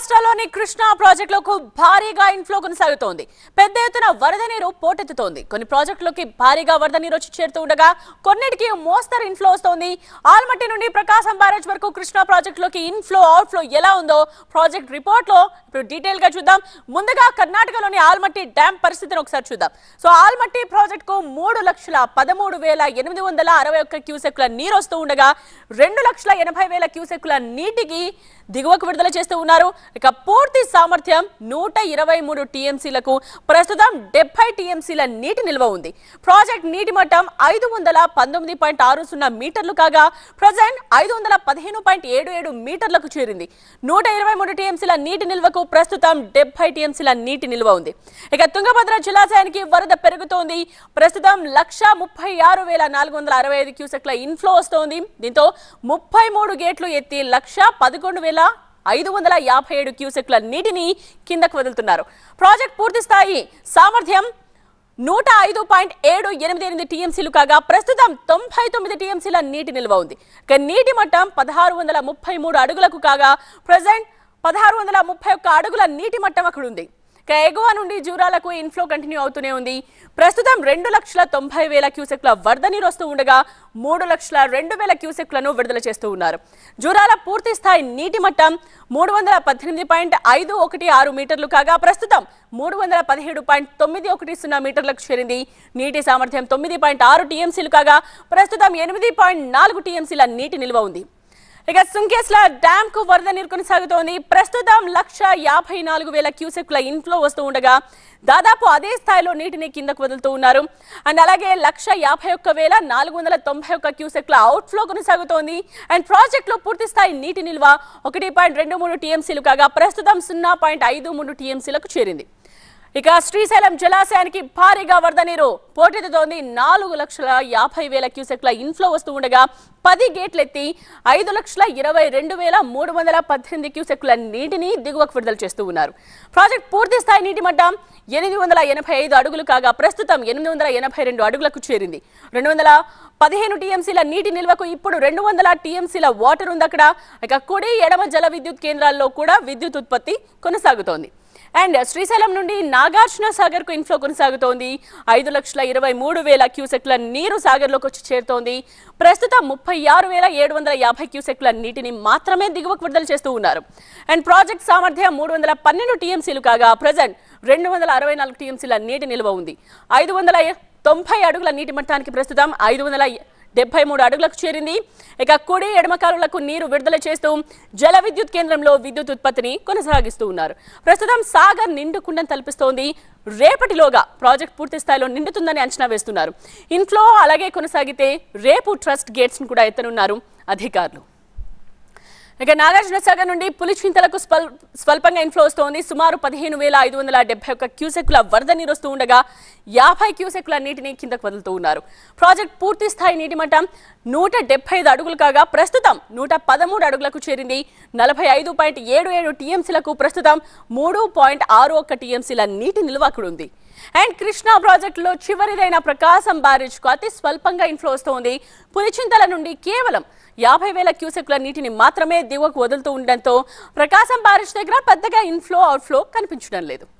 రాష్ట్రాల్లోని కృష్ణా ప్రాజెక్టులకు భారీగా ఇన్ఫ్లో కొనసాగుతోంది పెద్ద ఎత్తున వరద నీరు పోటెత్తుతోంది కొన్ని ప్రాజెక్టులకి భారీగా వరద నీరు వచ్చి చేరుతూ ఉండగా కొన్నిటికి మోస్తరు ఇన్ఫ్లో వస్తోంది ఆల్మట్టి నుండి ప్రకాశం బ్యారేజ్ వరకు కృష్ణా ప్రాజెక్టులోకి ఇన్ఫ్లో అవుట్ఫ్లో ఎలా ఉందో ప్రాజెక్ట్ రిపోర్ట్ లో ఇప్పుడు డీటెయిల్ గా చూద్దాం ముందుగా కర్ణాటకలోని ఆల్మట్టి డ్యామ్ పరిస్థితిని ఒకసారి చూద్దాం సో ఆల్మట్టి ప్రాజెక్ట్ కు మూడు లక్షల పదమూడు వేల ఎనిమిది వందల అరవై ఒక్క క్యూసెక్ల నీరు వస్తూ ఉండగా రెండు లక్షల ఎనభై వేల క్యూసెక్ల నీటికి దిగువకు విడుదల చేస్తూ ఉన్నారు ఇక పూర్తి సామర్థ్యం నూట ఇరవై మూడు టీఎంసీలకు ప్రస్తుతం డెబ్బై టీఎంసీల నీటి నిల్వ ఉంది ప్రాజెక్ట్ నీటి మట్టం ఐదు వందల పంతొమ్మిది పాయింట్ ఆరు సున్నా మీటర్లు కాగా ప్రజెంట్ ఐదు వందల పదిహేను పాయింట్ ఏడు ఏడు మీటర్లకు చేరింది నూట ఇరవై మూడు టీఎంసీల నీటి నిల్వకు ప్రస్తుతం డెబ్బై టీఎంసీల నీటి నిల్వ ఉంది ఇక తుంగభద్ర జలాశయానికి వరద పెరుగుతోంది ప్రస్తుతం లక్ష ముప్పై ఆరు వేల నాలుగు వందల అరవై ఐదు క్యూసెక్ల ఇన్ఫ్లో వస్తోంది దీంతో ముప్పై మూడు గేట్లు ఎత్తి లక్ష పదకొండు వేల ఐదు వందల యాభై ఏడు క్యూసెక్ల నీటిని కిందకు వదులుతున్నారు ప్రాజెక్ట్ పూర్తి స్థాయి సామర్థ్యం నూట ఐదు పాయింట్ ఏడు ఎనిమిది ఎనిమిది టీఎంసీలు కాగా ప్రస్తుతం తొంభై తొమ్మిది టీఎంసీల నీటి నిల్వ ఉంది ఇక నీటి మట్టం పదహారు వందల ముప్పై మూడు అడుగులకు కాగా ప్రజెంట్ పదహారు వందల ముప్పై ఒక్క అడుగుల నీటి మట్టం అక్కడ ఉంది ఇక ఎగువ నుండి జూరాలకు ఇన్ఫ్లో కంటిన్యూ అవుతూనే ఉంది ప్రస్తుతం రెండు లక్షల తొంభై వేల క్యూసెక్ల వరద నీరు వస్తూ ఉండగా మూడు లక్షల రెండు వేల క్యూసెక్లను విడుదల చేస్తూ ఉన్నారు జూరాల పూర్తి స్థాయి నీటి మట్టం మూడు వందల పద్దెనిమిది పాయింట్ ఐదు ఒకటి ఆరు మీటర్లు కాగా ప్రస్తుతం మూడు వందల పదిహేడు పాయింట్ తొమ్మిది ఒకటి సున్నా మీటర్లకు చేరింది నీటి సామర్థ్యం తొమ్మిది పాయింట్ ఆరు టీఎంసీలు కాగా ప్రస్తుతం ఎనిమిది పాయింట్ నాలుగు టీఎంసీల నీటి నిల్వ ఉంది ఇక సుంకేస్ల డ్యామ్ కు వరద నీరు కొనసాగుతోంది ప్రస్తుతం లక్ష యాభై నాలుగు వేల క్యూసెక్ల ఇన్ఫ్లో వస్తూ ఉండగా దాదాపు అదే స్థాయిలో నీటిని కిందకు వదులుతూ ఉన్నారు అండ్ అలాగే లక్ష యాభై ఒక్క వేల నాలుగు వందల తొంభై ఒక్క క్యూసెక్ల అవుట్ఫ్లో కొనసాగుతోంది అండ్ ప్రాజెక్టులో పూర్తి స్థాయి నీటి నిల్వ ఒకటి పాయింట్ రెండు మూడు టీఎంసీలు కాగా ప్రస్తుతం సున్నా పాయింట్ ఐదు మూడు టీఎంసీలకు చేరింది ఇక శ్రీశైలం జలాశయానికి భారీగా వరద నీరు పోటెత్తుతోంది నాలుగు లక్షల యాభై వేల క్యూసెక్ల ఇన్ఫ్లో వస్తూ ఉండగా పది గేట్లు ఎత్తి ఐదు లక్షల ఇరవై రెండు వేల మూడు వందల పద్దెనిమిది క్యూసెక్ల నీటిని దిగువకు విడుదల చేస్తూ ఉన్నారు ప్రాజెక్ట్ పూర్తి స్థాయి నీటి మట్టం ఎనిమిది వందల ఎనభై ఐదు అడుగులు కాగా ప్రస్తుతం ఎనిమిది వందల ఎనభై రెండు అడుగులకు చేరింది రెండు వందల పదిహేను టీఎంసీల నీటి నిల్వకు ఇప్పుడు రెండు వందల టీఎంసీల వాటర్ ఉంది అక్కడ ఇక కుడి ఎడమ జల విద్యుత్ కేంద్రాల్లో కూడా విద్యుత్ ఉత్పత్తి కొనసాగుతోంది అండ్ శ్రీశైలం నుండి నాగార్జున సాగర్ కు ఇన్ఫ్లో కొనసాగుతోంది ఐదు లక్షల ఇరవై మూడు వేల క్యూసెక్ల నీరు సాగర్లోకి వచ్చి చేరుతోంది ప్రస్తుతం ముప్పై ఆరు వేల ఏడు వందల యాభై క్యూసెక్ల నీటిని మాత్రమే దిగువకు విడుదల చేస్తూ ఉన్నారు అండ్ ప్రాజెక్ట్ సామర్థ్యం మూడు వందల పన్నెండు టీఎంసీలు కాగా ప్రజెంట్ రెండు వందల అరవై నాలుగు టీఎంసీల నీటి నిల్వ ఉంది ఐదు వందల తొంభై అడుగుల నీటి మట్టానికి ప్రస్తుతం ఐదు వందల డెబ్బై మూడు అడుగులకు చేరింది ఇక కుడి ఎడమకారులకు నీరు విడుదల చేస్తూ జల విద్యుత్ కేంద్రంలో విద్యుత్ ఉత్పత్తిని కొనసాగిస్తూ ఉన్నారు ప్రస్తుతం సాగర్ నిండుకుండని తలపిస్తోంది రేపటిలోగా ప్రాజెక్ట్ పూర్తి స్థాయిలో నిండుతుందని అంచనా వేస్తున్నారు ఇన్ఫ్లో అలాగే కొనసాగితే రేపు ట్రస్ట్ గేట్స్ ను కూడా ఎత్తనున్నారు అధికారులు ఇక నాగార్జున సాగర్ నుండి పులిచింతలకు స్వల్ స్వల్పంగా ఇన్ఫ్లో వస్తోంది సుమారు పదిహేను వేల ఐదు వందల డెబ్బై ఒక్క క్యూసెక్ల వరద నీరు వస్తూ ఉండగా యాభై క్యూసెక్ల నీటిని కిందకు వదులుతూ ఉన్నారు ప్రాజెక్ట్ పూర్తి స్థాయి నీటి మట్టం నూట డెబ్బై ఐదు అడుగులు కాగా ప్రస్తుతం నూట పదమూడు అడుగులకు చేరింది నలభై ఐదు పాయింట్ ఏడు ఏడు టీఎంసీలకు ప్రస్తుతం మూడు పాయింట్ ఆరు ఒక్క టీఎంసీల నీటి నిల్వ అక్కడ ఉంది అండ్ కృష్ణా ప్రాజెక్టులో చివరిదైన ప్రకాశం బ్యారేజ్ కు అతి స్వల్పంగా ఇన్ఫ్లో వస్తోంది పులిచింతల నుండి కేవలం యాభై వేల క్యూసెక్ల నీటిని మాత్రమే దిగువకు వదులుతూ ఉండడంతో ప్రకాశం బ్యారేజ్ దగ్గర పెద్దగా ఇన్ఫ్లో అవుట్ఫ్లో కనిపించడం లేదు